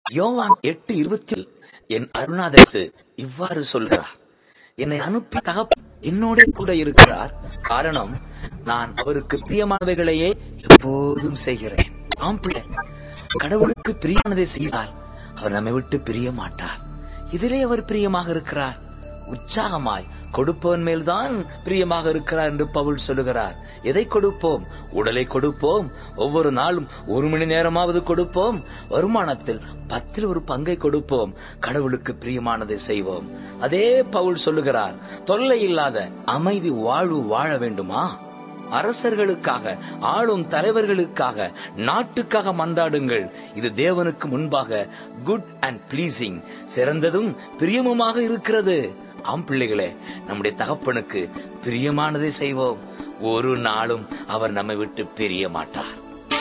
யோவான் எட்டு இருபத்தில் என் அருணாதேசு இவ்வாறு சொல்கிறார் என்னை அனுப்பி தகப் என்னோட கூட இருக்கிறார் காரணம் நான் அவருக்கு பிரியமானவைகளையே எப்போதும் செய்கிறேன் ஆம் பிள்ளை கடவுளுக்கு பிரியமானதை செய்தால் அவர் நம்மை விட்டு பிரிய மாட்டார் இதிலே அவர் பிரியமாக இருக்கிறார் உற்சாகமாய் கொடுப்பவன் மேல்தான் பிரியமாக இருக்கிறார் என்று பவுல் சொல்லுகிறார் எதை கொடுப்போம் உடலை கொடுப்போம் ஒவ்வொரு நாளும் ஒரு மணி நேரமாவது கொடுப்போம் வருமானத்தில் பத்தில் ஒரு பங்கை கொடுப்போம் கடவுளுக்கு பிரியமானதை செய்வோம் அதே பவுல் சொல்லுகிறார் தொல்லை இல்லாத அமைதி வாழ்வு வாழ வேண்டுமா அரசர்களுக்காக ஆளும் தலைவர்களுக்காக நாட்டுக்காக மன்றாடுங்கள் இது தேவனுக்கு முன்பாக குட் அண்ட் ப்ளீசிங் சிறந்ததும் பிரியமுமாக இருக்கிறது ஆம் பிள்ளைகளே நம்முடைய தகப்பனுக்கு பிரியமானதை செய்வோம் ஒரு நாளும் அவர் நம்மை விட்டு பிரிய மாட்டார்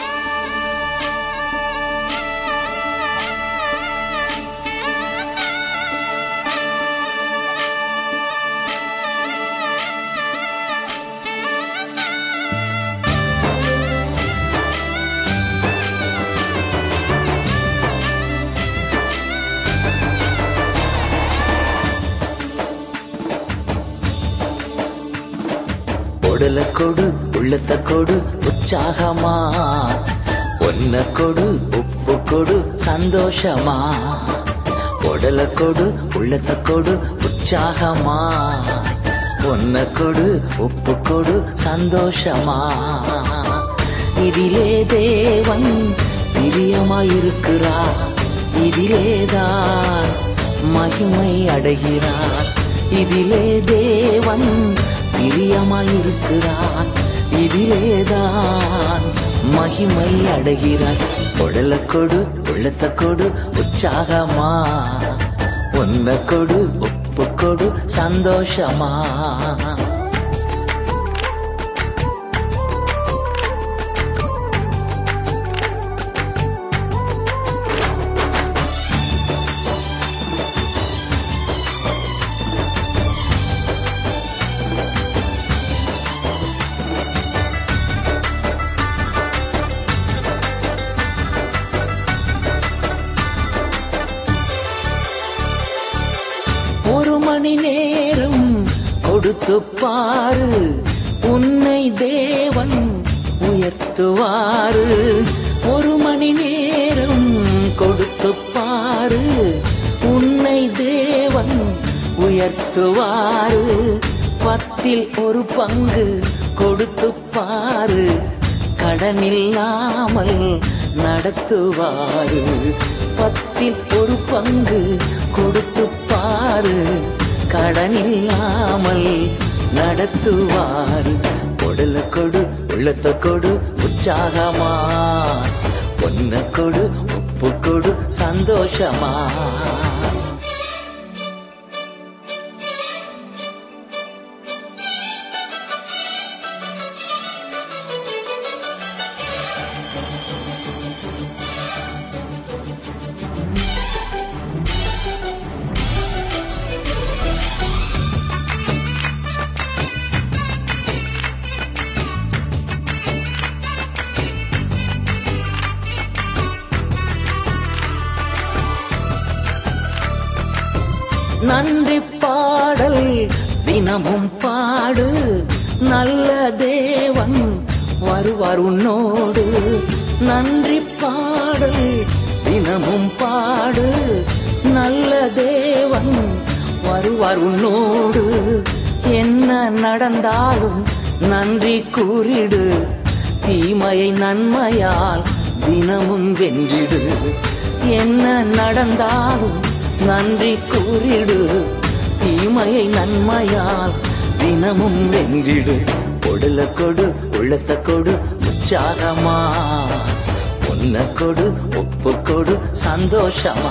உடல கொடு உள்ளத்த கொடு உற்சாகமா ஒன்ன கொடு உப்பு கொடு சந்தோஷமா உடல கொடு உள்ளத்த கொடு உற்சாகமா ஒன்ன கொடு உப்பு கொடு சந்தோஷமா இதிலே தேவன் பிரியமாயிருக்கிறார் இதிலேதான் மகிமை அடைகிறார் இதிலே தேவன் பிரியமாயிருக்கிறார் இதிலேதான் மகிமை அடைகிறார் உடல கொடு உள்ளத்த கொடு உற்சாகமா ஒன்ன கொடு உப்பு கொடு சந்தோஷமா ஒரு மணி நேரம் கொடுத்து பாரு உன்னை தேவன் உயர்த்துவாரு ஒரு மணி நேரம் கொடுத்து பாரு உன்னை தேவன் உயர்த்துவாரு பத்தில் ஒரு பங்கு கொடுத்து பாரு கடனில்லாமல் நடத்துவாரு பத்தில் ஒரு பங்கு கொடுத்து பாரு கடனில்லாமல் நடத்துவாரு உடல கொடு உள்ளத்த கொடு உற்சாகமா பொன்ன கொடு உப்பு கொடு சந்தோஷமா நன்றி பாடல் தினமும் பாடு நல்ல தேவன் வருவார் உன்னோடு நன்றி பாடல் தினமும் பாடு நல்ல தேவன் வருவார் உன்னோடு என்ன நடந்தாலும் நன்றி கூறிடு தீமையை நன்மையால் தினமும் வென்றிடு என்ன நடந்தாலும் நன்றி கூறிடு தீமையை நன்மையால் தினமும் வென்றிடு கொடல கொடு உள்ளத்த கொடு உற்சாகமா உன்ன கொடு ஒப்பு கொடு சந்தோஷமா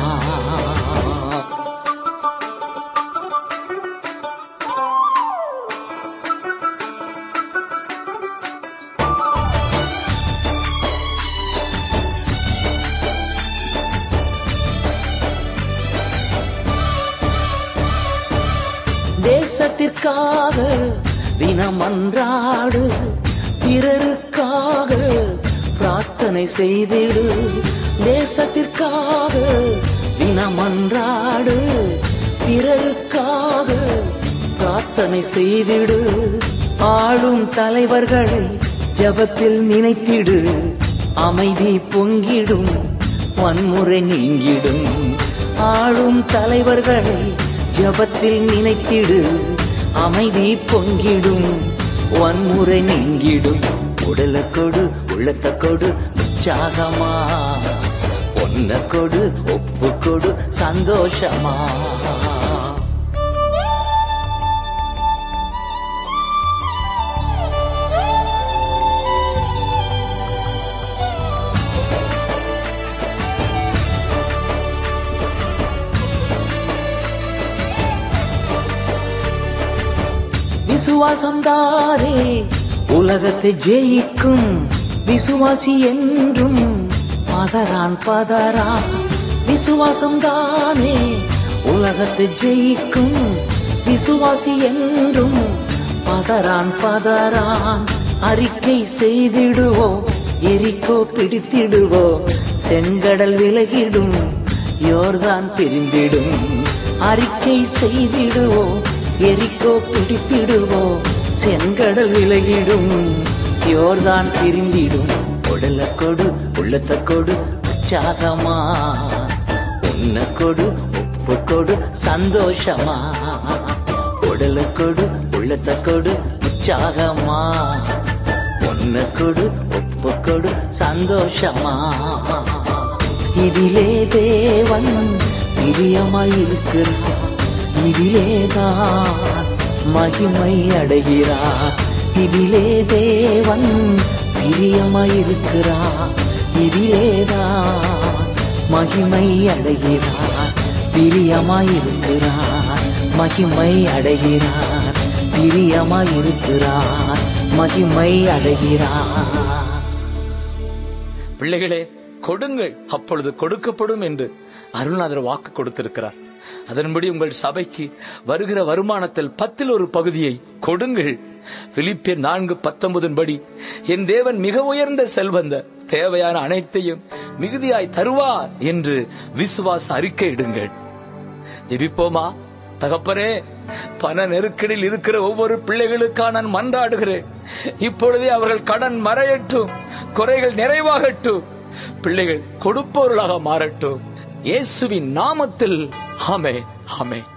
தேசத்திற்காக தினம் அன்றாடு பிறருக்காக பிரார்த்தனை செய்திடு தேசத்திற்காக மன்றாடு பிறருக்காக பிரார்த்தனை செய்திடு ஆளும் தலைவர்களை ஜபத்தில் நினைத்திடு அமைதி பொங்கிடும் வன்முறை நீங்கிடும் ஆளும் தலைவர்களை ஜபத்தில் நினைத்திடு அமைதி பொங்கிடும் வன்முறை நீங்கிடும் உடல கொடு உள்ளத்த கொடு உற்சாகமா ஒன்ன கொடு ஒப்பு கொடு சந்தோஷமா விசுவாசம் தாரே உலகத்தை ஜெயிக்கும் விசுவாசி என்றும் பதரான் பதரான் விசுவாசம் தானே உலகத்தை ஜெயிக்கும் விசுவாசி என்றும் பதரான் பதரான் அறிக்கை செய்திடுவோம் எரிக்கோ பிடித்திடுவோம் செங்கடல் விலகிடும் யோர்தான் பிரிந்திடும் அறிக்கை செய்திடுவோம் எரிக்கோ பிடித்திடுவோம் செங்கடல் விலகிடும் யோர்தான் பிரிந்திடும் உடல கொடு உள்ளத்த கொடு உற்சாகமா உன்ன கொடு உப்பு கொடு சந்தோஷமா உடல கொடு உள்ளத்த கொடு உற்சாகமா உன்ன கொடு உப்பு கொடு சந்தோஷமா இதிலே தேவன் பிரியமாயிருக்கிறார் இதிலேதான் மகிமை அடைகிறார் இதிலே தேவன் பிரியமாயிருக்கிறார் இதிலேதான் மகிமை அடைகிறார் பிரியமாயிருக்கிறார் மகிமை அடைகிறார் பிரியமாயிருக்கிறார் மகிமை அடைகிறார் பிள்ளைகளே கொடுங்கள் அப்பொழுது கொடுக்கப்படும் என்று அருள்நாதர் வாக்கு கொடுத்திருக்கிறார் அதன்படி உங்கள் சபைக்கு வருகிற வருமானத்தில் பத்தில் ஒரு பகுதியை கொடுங்கள் பிலிப்பியர் நான்கு பத்தொன்பதின் படி என் தேவன் மிக உயர்ந்த செல்வந்த தேவையான அனைத்தையும் மிகுதியாய் தருவார் என்று விசுவாச அறிக்கை இடுங்கள் ஜெபிப்போமா தகப்பனே பண நெருக்கடியில் இருக்கிற ஒவ்வொரு பிள்ளைகளுக்காக நான் மன்றாடுகிறேன் இப்பொழுதே அவர்கள் கடன் மறையட்டும் குறைகள் நிறைவாகட்டும் பிள்ளைகள் கொடுப்பவர்களாக மாறட்டும் இயேசுவின் நாமத்தில் ஆமே ஆமே